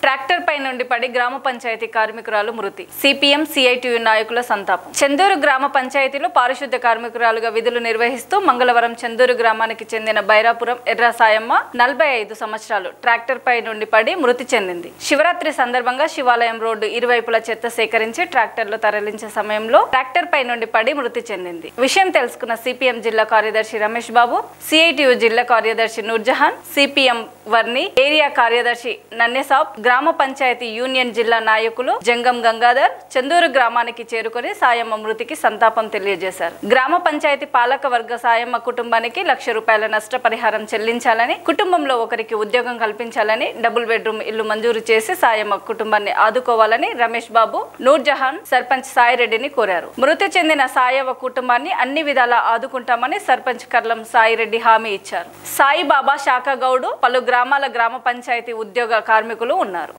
tractor పై నుండి పడి గ్రామ పంచాయతీ కార్మికురాలు మృతి సిపిఎం సిఐటియు నాయకుల సంతాపం చందూరు గ్రామ పంచాయతీలో పారిశుద్ధ కార్మికురాలుగా విధులు నిర్వహిస్తూ మంగళవారం చందూరు గ్రామానికి చెందిన బైరాపురం ఎర్ర సాయమ్మ నలభై ఐదు సంవత్సరాలు ట్రాక్టర్ పై నుండి పడి మృతి చెందింది శివరాత్రి సందర్భంగా శివాలయం రోడ్డు ఇరువైపుల చెత్త సేకరించి ట్రాక్టర్లో తరలించే సమయంలో ట్రాక్టర్ పై నుండి పడి మృతి చెందింది విషయం తెలుసుకున్న సిపిఎం జిల్లా కార్యదర్శి రమేష్ బాబు సిఐటియు జిల్లా కార్యదర్శి నూర్జహాన్ సిపిఎం వర్ని ఏరియా కార్యదర్శి నన్నెసాబ్ గ్రామ పంచాయతీ యూనియన్ జిల్లా నాయకులు జంగం గంగాధర్ చందూరు గ్రామానికి చేరుకొని సాయమ్మ మృతికి సంతాపం తెలియజేశారు గ్రామ పంచాయతీ పాలక వర్గ సాయమ్మ కుటుంబానికి లక్ష రూపాయల నష్టపరిహారం చెల్లించాలని కుటుంబంలో ఒకరికి ఉద్యోగం కల్పించాలని డబుల్ బెడ్రూమ్ ఇల్లు మంజూరు చేసి సాయమ్మ కుటుంబాన్ని ఆదుకోవాలని రమేష్ బాబు నూర్జహాన్ సర్పంచ్ సాయిరెడ్డిని కోరారు మృతి చెందిన సాయవ్వ కుటుంబాన్ని అన్ని విధాలా ఆదుకుంటామని సర్పంచ్ కర్లం సాయిరెడ్డి హామీ ఇచ్చారు సాయిబాబా శాఖ గౌడు పలు గ్రామాల గ్రామ పంచాయతీ ఉద్యోగ కార్మికులు ఉన్నారు